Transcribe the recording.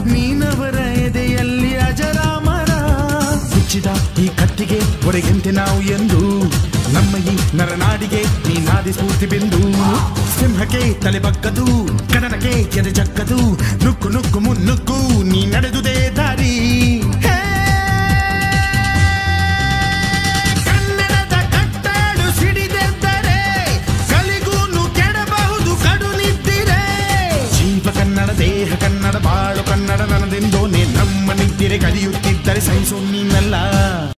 ನೀನವರ ಎದೆಯಲ್ಲಿ ಅಜರಾಮರ ಹುಚ್ಚಿದ ಈ ಕತ್ತಿಗೆ ಹೊರಗೆಂತೆ ನಾವು ಎಂದು ನಮ್ಮ ಈ ನರನಾಡಿಗೆ ನೀನಾದಿ ಸ್ಫೂರ್ತಿ ಬಿಂದು ಸಿಂಹಕ್ಕೆ ತಲೆ ಬಗ್ಗದು ಕಡನಕ್ಕೆ ಎದೆ ಜಕ್ಕದು ನುಕ್ಕು ನುಕ್ಕು ಮುನ್ನುಕ್ಕು ನೀ ನಡೆದುದೇ ದಾರಿ